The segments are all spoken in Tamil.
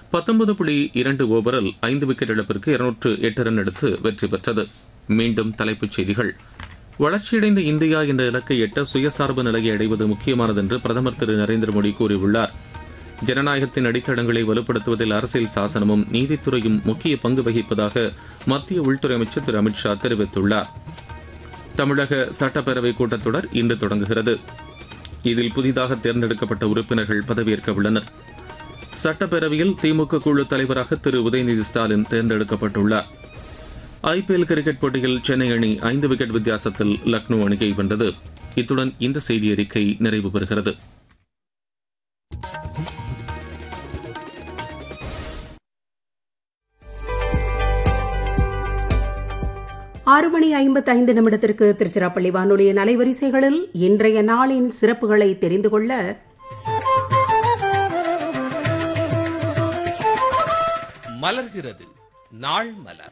பத்தொன்பது புள்ளி இரண்டு ஓவரில் ஐந்து விக்கெட் இழப்பிற்கு இருநூற்று எட்டு ரன் எடுத்து வெற்றி பெற்றது மீண்டும் தலைப்புச் செய்திகள் வளர்ச்சியடைந்த இந்தியா என்ற இலக்கை எட்ட சுயசார்பு நிலையை அடைவது முக்கியமானது என்று பிரதமர் திரு நரேந்திர மோடி கூறியுள்ளார் ஜனநாயகத்தின் அடித்தளங்களை வலுப்படுத்துவதில் அரசியல் சாசனமும் நீதித்துறையும் முக்கிய பங்கு வகிப்பதாக மத்திய உள்துறை அமைச்சர் திரு அமித்ஷா தெரிவித்துள்ளார் தமிழக சட்டப்பேரவை கூட்டத்தொடர் இன்று தொடங்குகிறது இதில் புதிதாக தேர்ந்தெடுக்கப்பட்ட உறுப்பினர்கள் பதவியேற்க உள்ளனர் சட்டப்பேரவையில் திமுக குழு தலைவராக திரு உதயநிதி ஸ்டாலின் தேர்ந்தெடுக்கப்பட்டுள்ளார் ஐபிஎல் கிரிக்கெட் போட்டியில் சென்னை அணி ஐந்து விக்கெட் வித்தியாசத்தில் லக்னோ அணியை வென்றது இத்துடன் இந்த செய்தி அறிக்கை நிறைவு பெறுகிறது ஆறு மணி ஐம்பத்தி ஐந்து நிமிடத்திற்கு திருச்சிராப்பள்ளி வானொலியின் அலைவரிசைகளில் இன்றைய நாளின் சிறப்புகளை தெரிந்து கொள்ள மலர்கிறது நாள் மலர்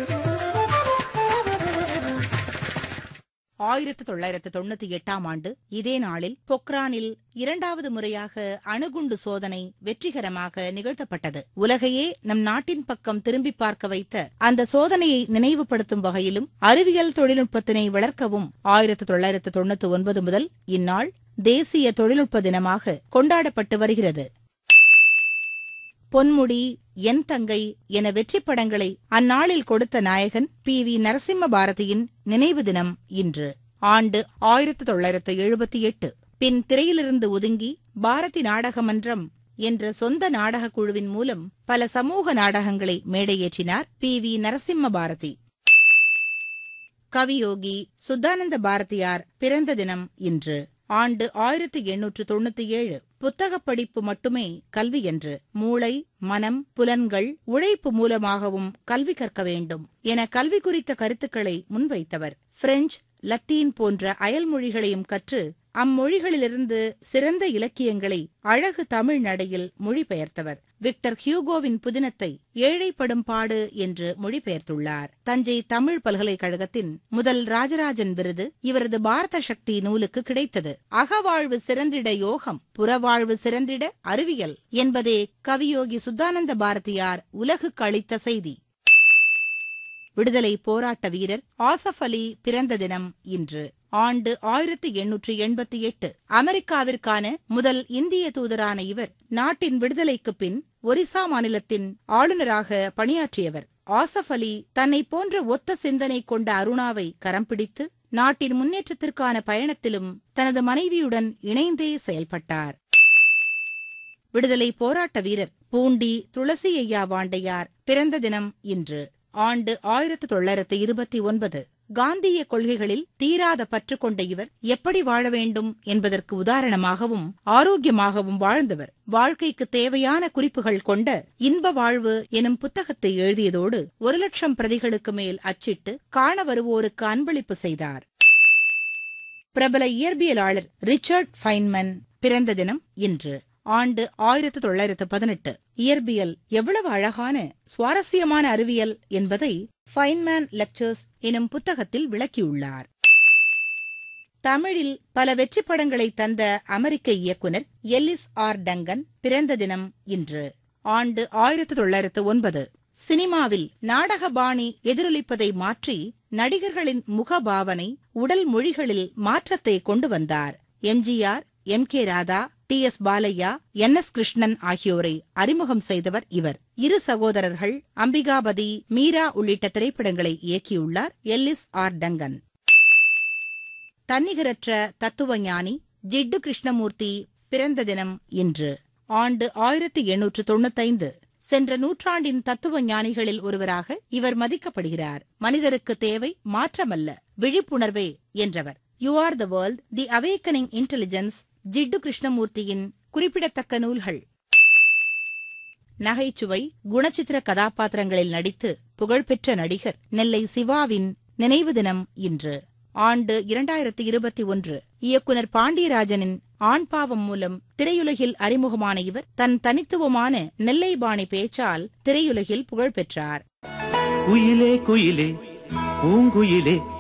ஆயிரத்து தொள்ளாயிரத்து தொண்ணூத்தி எட்டாம் ஆண்டு இதே நாளில் பொக்ரானில் இரண்டாவது முறையாக அணுகுண்டு சோதனை வெற்றிகரமாக நிகழ்த்தப்பட்டது உலகையே நம் நாட்டின் பக்கம் திரும்பி பார்க்க வைத்த அந்த சோதனையை நினைவுபடுத்தும் வகையிலும் அறிவியல் தொழில்நுட்பத்தினை வளர்க்கவும் ஆயிரத்து தொள்ளாயிரத்து தொண்ணூத்தி ஒன்பது முதல் இந்நாள் தேசிய தொழில்நுட்ப தினமாக கொண்டாடப்பட்டு வருகிறது பொன்முடி என் தங்கை என வெற்றி படங்களை அந்நாளில் கொடுத்த நாயகன் பி வி நரசிம்ம பாரதியின் நினைவு தினம் இன்று ஆண்டு ஆயிரத்து தொள்ளாயிரத்து எழுபத்தி எட்டு பின் திரையிலிருந்து ஒதுங்கி பாரதி நாடக மன்றம் என்ற சொந்த நாடகக் குழுவின் மூலம் பல சமூக நாடகங்களை மேடையேற்றினார் பி வி நரசிம்ம பாரதி கவியோகி சுத்தானந்த பாரதியார் பிறந்த தினம் இன்று ஆண்டு ஆயிரத்தி எண்ணூற்று தொண்ணூத்தி ஏழு புத்தகப் படிப்பு மட்டுமே கல்வி என்று மூளை மனம் புலன்கள் உழைப்பு மூலமாகவும் கல்வி கற்க வேண்டும் என கல்வி குறித்த கருத்துக்களை முன்வைத்தவர் பிரெஞ்சு லத்தீன் போன்ற அயல்மொழிகளையும் கற்று அம்மொழிகளிலிருந்து சிறந்த இலக்கியங்களை அழகு தமிழ் நடையில் மொழிபெயர்த்தவர் விக்டர் ஹியூகோவின் புதினத்தை ஏழைப்படும் பாடு என்று மொழிபெயர்த்துள்ளார் தஞ்சை தமிழ் பல்கலைக்கழகத்தின் முதல் ராஜராஜன் விருது இவரது பாரத சக்தி நூலுக்கு கிடைத்தது அகவாழ்வு சிறந்திட யோகம் புறவாழ்வு சிறந்திட அறிவியல் என்பதே கவியோகி சுத்தானந்த பாரதியார் உலகுக்கு அளித்த செய்தி விடுதலை போராட்ட வீரர் ஆசப் அலி பிறந்த தினம் இன்று ஆண்டு ஆயிரத்தி எண்ணூற்று எண்பத்தி எட்டு அமெரிக்காவிற்கான முதல் இந்திய தூதரான இவர் நாட்டின் விடுதலைக்கு பின் ஒரிசா மாநிலத்தின் ஆளுநராக பணியாற்றியவர் ஆசப் அலி தன்னை போன்ற ஒத்த சிந்தனை கொண்ட அருணாவை கரம் பிடித்து நாட்டின் முன்னேற்றத்திற்கான பயணத்திலும் தனது மனைவியுடன் இணைந்தே செயல்பட்டார் விடுதலை போராட்ட வீரர் பூண்டி துளசி ஐயா வாண்டையார் பிறந்த தினம் இன்று ஆண்டு ஆயிரத்து தொள்ளாயிரத்து இருபத்தி ஒன்பது காந்திய கொள்கைகளில் தீராத பற்று கொண்ட இவர் எப்படி வாழ வேண்டும் என்பதற்கு உதாரணமாகவும் ஆரோக்கியமாகவும் வாழ்ந்தவர் வாழ்க்கைக்கு தேவையான குறிப்புகள் கொண்ட இன்ப வாழ்வு எனும் புத்தகத்தை எழுதியதோடு ஒரு லட்சம் பிரதிகளுக்கு மேல் அச்சிட்டு காண வருவோருக்கு அன்பளிப்பு செய்தார் பிரபல இயற்பியலாளர் ரிச்சர்ட் ஃபைன்மன் பிறந்த தினம் இன்று ஆண்டு ஆயிரத்து தொள்ளாயிரத்து பதினெட்டு இயற்பியல் எவ்வளவு அழகான சுவாரஸ்யமான அறிவியல் என்பதை ஃபைன்மேன் லெக்சர்ஸ் எனும் புத்தகத்தில் விளக்கியுள்ளார் தமிழில் பல வெற்றி படங்களை தந்த அமெரிக்க இயக்குனர் எல்லிஸ் ஆர் டங்கன் பிறந்த தினம் இன்று ஆண்டு ஆயிரத்து தொள்ளாயிரத்து ஒன்பது சினிமாவில் நாடக பாணி எதிரொலிப்பதை மாற்றி நடிகர்களின் முகபாவனை உடல் மொழிகளில் மாற்றத்தை கொண்டு வந்தார் MGR M K Radha T S Balaiah N S Krishnan ஆகியோரை அறிமுகம் செய்தவர் இவர் இரு சகோதரர்கள் அம்பிகாபதி மீரா உள்ளிட்ட திரைப்படங்களை இயக்கியுள்ளார் எல்லிஸ் ஆர் டங்கன் தன்னிகரற்ற தத்துவ ஞானி ஜிட்டு கிருஷ்ணமூர்த்தி பிறந்த தினம் இன்று ஆண்டு ஆயிரத்தி எண்ணூற்று தொண்ணூத்தைந்து சென்ற நூற்றாண்டின் தத்துவ ஞானிகளில் ஒருவராக இவர் மதிக்கப்படுகிறார் மனிதருக்கு தேவை மாற்றமல்ல விழிப்புணர்வே என்றவர் you are the world the awakening intelligence Jiddu கிருஷ்ணமூர்த்தியின் குறிப்பிடத்தக்க நூல்கள் நகைச்சுவை குணச்சித்திர கதாபாத்திரங்களில் நடித்து புகழ்பெற்ற நடிகர் நெல்லை சிவாவின் நினைவு தினம் இன்று ஆண்டு இரண்டாயிரத்தி இருபத்தி ஒன்று இயக்குனர் பாண்டியராஜனின் ஆண் பாவம் மூலம் திரையுலகில் அறிமுகமான இவர் தன் தனித்துவமான நெல்லை பாணி பேச்சால் திரையுலகில் புகழ் பெற்றார் குயிலே குயிலே பூங்குயிலே